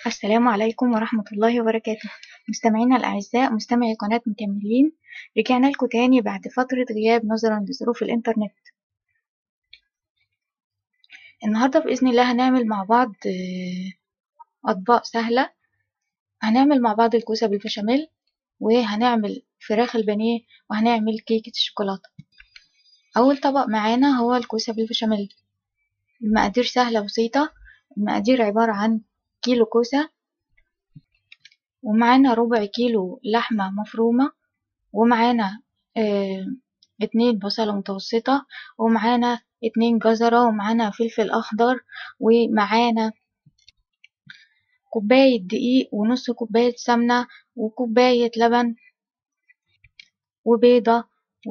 السلام عليكم ورحمة الله وبركاته مستمعينا الأعزاء مستمعي قناة مكملين رجعنا لكم تاني بعد فترة غياب نظرا لظروف الإنترنت النهاردة بإذن الله هنعمل مع بعض آه، أطباق سهلة هنعمل مع بعض الكوسة بالبشاميل وهنعمل فراخ البانيه وهنعمل كيكة الشوكولاتة أول طبق معانا هو الكوسة بالبشاميل المقادير سهلة بسيطة المقادير عبارة عن كيلو كوسة ومعانا ربع كيلو لحمة مفرومة ومعانا اه اتنين بصلة متوسطة ومعانا اتنين جزرة ومعانا فلفل أخضر ومعانا كوباية دقيق ونص كوباية سمنة وكوباية لبن وبيضة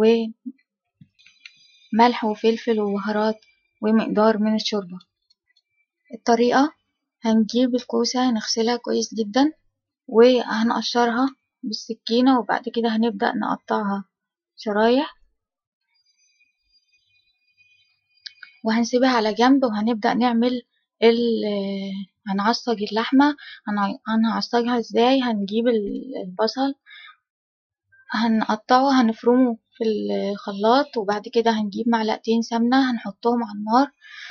وملح وفلفل وبهارات ومقدار من الشوربة الطريقة هنجيب الكوسة نغسلها كويس جدا وهنقشرها بالسكينة وبعد كده هنبدأ نقطعها شرايح وهنسيبها على جنب وهنبدأ نعمل ال هنعصج اللحمة هنعصجها ازاي هنجيب البصل هنقطعه هنفرمه في الخلاط وبعد كده هنجيب معلقتين سمنة هنحطهم على النار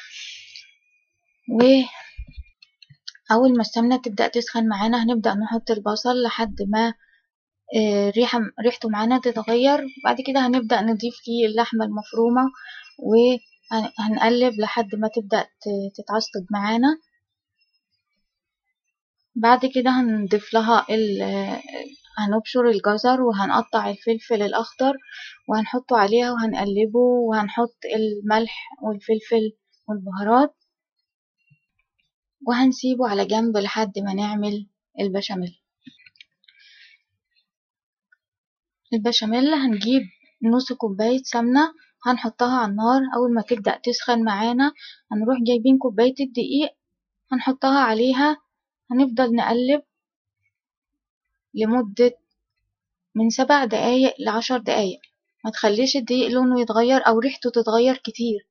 و أول ما السمنة تبدأ تسخن معانا هنبدأ نحط البصل لحد ما ريحة ريحته معانا تتغير بعد كده هنبدأ نضيف فيه اللحمة المفرومة وهنقلب لحد ما تبدأ تتعصج معانا بعد كده هنضيف لها هنبشر الجزر وهنقطع الفلفل الأخضر وهنحطه عليها وهنقلبه وهنحط الملح والفلفل والبهارات وهنسيبه على جنب لحد ما نعمل البشاميل البشاميل هنجيب نص كوباية سمنة هنحطها على النار أول ما تبدأ تسخن معانا هنروح جايبين كوباية الدقيق هنحطها عليها هنفضل نقلب لمدة من سبع دقايق لعشر دقايق ما تخليش الدقيق لونه يتغير أو ريحته تتغير كتير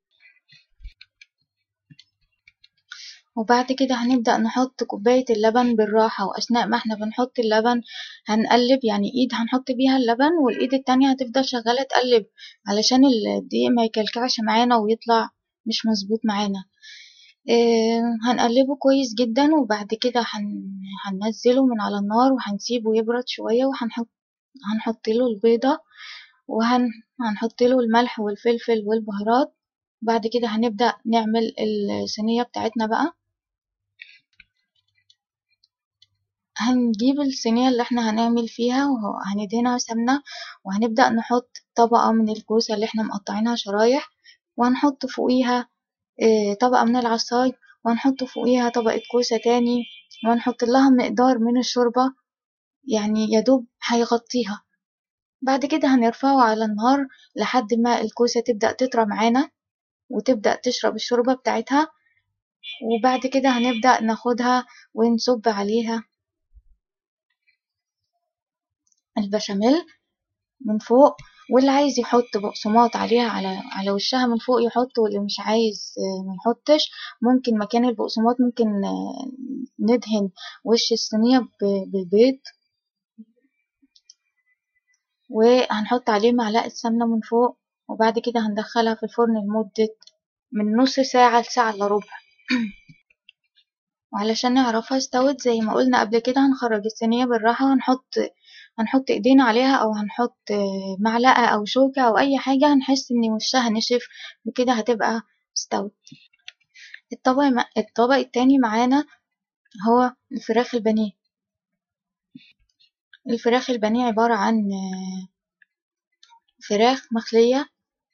وبعد كده هنبدأ نحط كوباية اللبن بالراحة وأثناء ما احنا بنحط اللبن هنقلب يعني ايد هنحط بيها اللبن والايد التانية هتفضل شغالة تقلب علشان الدقيق ما يكلكعش معانا ويطلع مش مظبوط معانا اه هنقلبه كويس جدا وبعد كده هن... هننزله من على النار وهنسيبه يبرد شوية وهنحط هنحط له البيضة وهنحط له الملح والفلفل والبهارات بعد كده هنبدأ نعمل الصينية بتاعتنا بقى هنجيب الصينية اللي احنا هنعمل فيها وهندهنها سمنة وهنبدأ نحط طبقة من الكوسة اللي احنا مقطعينها شرايح وهنحط فوقيها طبقة من العصاج وهنحط فوقيها طبقة كوسة تاني وهنحط لها مقدار من الشوربة يعني يدوب هيغطيها بعد كده هنرفعه على النار لحد ما الكوسة تبدأ تطرى معانا وتبدأ تشرب الشوربة بتاعتها وبعد كده هنبدأ ناخدها ونصب عليها البشاميل من فوق واللي عايز يحط بقسماط عليها على على وشها من فوق يحط واللي مش عايز ما يحطش ممكن مكان البقسماط ممكن ندهن وش الصينية بالبيض وهنحط عليه معلقة سمنة من فوق وبعد كده هندخلها في الفرن لمدة من نص ساعة لساعة الا ربع وعلشان نعرفها استوت زي ما قلنا قبل كده هنخرج الصينية بالراحة وهنحط هنحط ايدينا عليها او هنحط معلقة او شوكة او اي حاجة هنحس ان وشها نشف بكده هتبقى استوت الطبق الطبق التاني معانا هو الفراخ البانيه الفراخ البانيه عبارة عن فراخ مخلية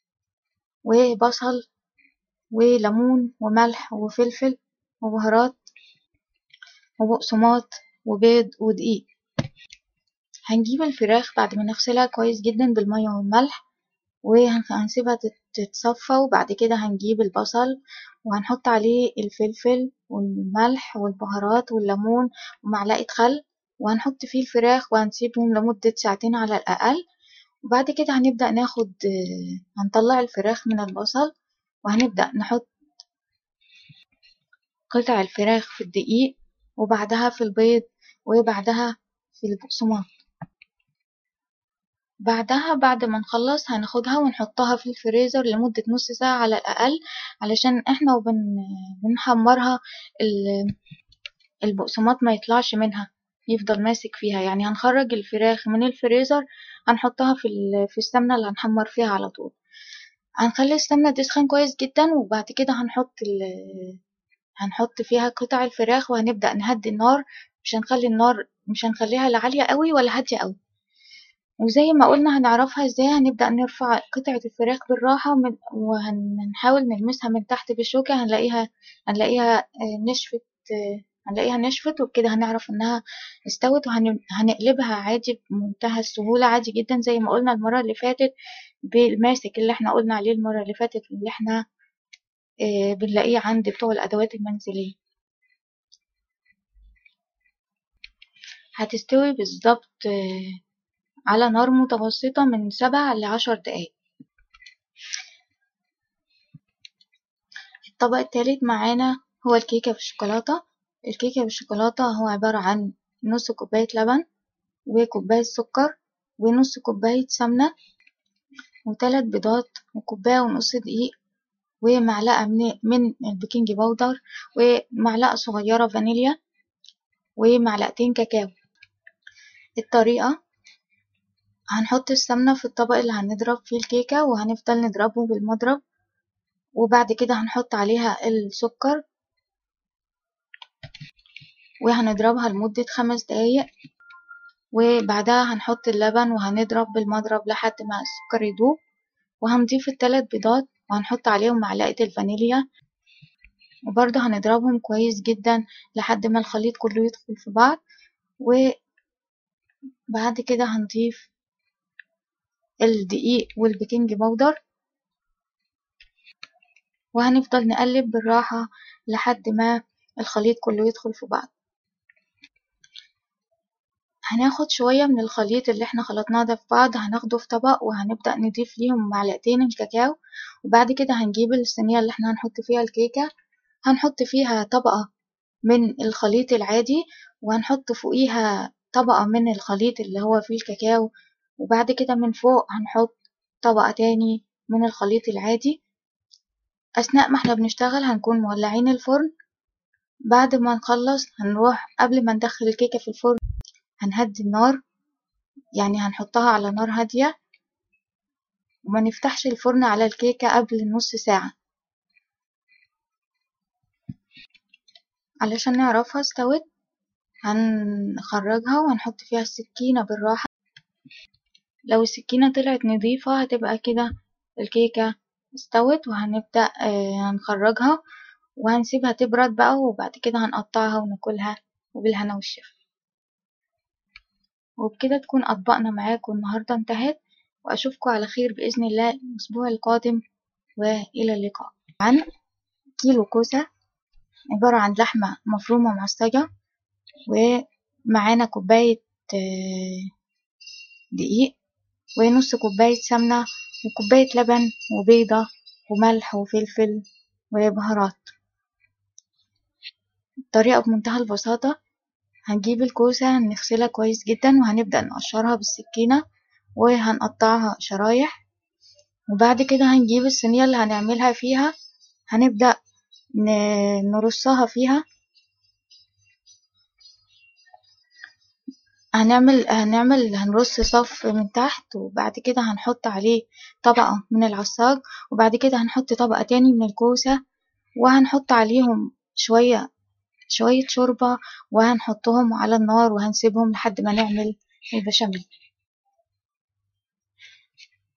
وبصل وليمون وملح وفلفل وبهارات وبقسماط وبيض ودقيق هنجيب الفراخ بعد ما نغسلها كويس جدا بالمية والملح وهنسيبها تتصفى وبعد كده هنجيب البصل وهنحط عليه الفلفل والملح والبهارات والليمون ومعلقة خل وهنحط فيه الفراخ وهنسيبهم لمدة ساعتين على الأقل وبعد كده هنبدأ ناخد هنطلع الفراخ من البصل وهنبدأ نحط قطع الفراخ في الدقيق وبعدها في البيض وبعدها في البقسماط بعدها بعد ما نخلص هناخدها ونحطها في الفريزر لمدة نص ساعة على الأقل علشان احنا وبن بنحمرها البقسماط ما يطلعش منها يفضل ماسك فيها يعني هنخرج الفراخ من الفريزر هنحطها في في السمنة اللي هنحمر فيها على طول هنخلي السمنة تسخن كويس جدا وبعد كده هنحط ال هنحط فيها قطع الفراخ وهنبدأ نهدي النار مش هنخلي النار مش هنخليها لا عالية قوي ولا هادية قوي وزي ما قلنا هنعرفها ازاي هنبدأ نرفع قطعة الفراخ بالراحة من وهنحاول نلمسها من تحت بالشوكة هنلاقيها هنلاقيها نشفت هنلاقيها نشفت وبكده هنعرف انها استوت وهنقلبها عادي بمنتهى السهولة عادي جدا زي ما قلنا المرة اللي فاتت بالماسك اللي احنا قلنا عليه المرة اللي فاتت اللي احنا بنلاقيه عند بتوع الأدوات المنزلية هتستوي بالظبط على نار متوسطة من سبع لعشر دقايق الطبق التالت معانا هو الكيكة بالشوكولاتة الكيكة بالشوكولاتة هو عبارة عن نص كوباية لبن وكوباية سكر ونص كوباية سمنة وثلاث بيضات وكوباية ونص دقيق ومعلقة من من البيكنج باودر ومعلقة صغيرة فانيليا ومعلقتين كاكاو الطريقة هنحط السمنة في الطبق اللي هنضرب فيه الكيكة وهنفضل نضربه بالمضرب وبعد كده هنحط عليها السكر وهنضربها لمدة خمس دقايق وبعدها هنحط اللبن وهنضرب بالمضرب لحد ما السكر يدوب وهنضيف التلات بيضات وهنحط عليهم معلقة الفانيليا وبرضه هنضربهم كويس جدا لحد ما الخليط كله يدخل في بعض وبعد كده هنضيف الدقيق والبيكنج باودر وهنفضل نقلب بالراحة لحد ما الخليط كله يدخل في بعض هناخد شوية من الخليط اللي احنا خلطناه ده في بعض هناخده في طبق وهنبدأ نضيف ليهم معلقتين الكاكاو وبعد كده هنجيب الصينية اللي احنا هنحط فيها الكيكة هنحط فيها طبقة من الخليط العادي وهنحط فوقيها طبقة من الخليط اللي هو فيه الكاكاو وبعد كده من فوق هنحط طبقة تاني من الخليط العادي أثناء ما احنا بنشتغل هنكون مولعين الفرن بعد ما نخلص هنروح قبل ما ندخل الكيكة في الفرن هنهدي النار يعني هنحطها على نار هادية وما نفتحش الفرن على الكيكة قبل نص ساعة علشان نعرفها استوت هنخرجها وهنحط فيها السكينة بالراحة لو السكينة طلعت نضيفة هتبقى كده الكيكة استوت وهنبدأ هنخرجها وهنسيبها تبرد بقى وبعد كده هنقطعها وناكلها وبالهنا والشفا وبكده تكون أطباقنا معاكم النهاردة انتهت وأشوفكم على خير بإذن الله الأسبوع القادم وإلى اللقاء عن كيلو كوسة عبارة عن لحمة مفرومة معصجة ومعانا كوباية دقيق ونص كوباية سمنة وكوباية لبن وبيضة وملح وفلفل وبهارات الطريقة بمنتهى البساطة هنجيب الكوسة نغسلها كويس جدا وهنبدأ نقشرها بالسكينة وهنقطعها شرايح وبعد كده هنجيب الصينية اللي هنعملها فيها هنبدأ نرصها فيها هنعمل هنعمل هنرص صف من تحت وبعد كده هنحط عليه طبقة من العصاج وبعد كده هنحط طبقة تاني من الكوسة وهنحط عليهم شوية شوية شوربة وهنحطهم على النار وهنسيبهم لحد ما نعمل البشاميل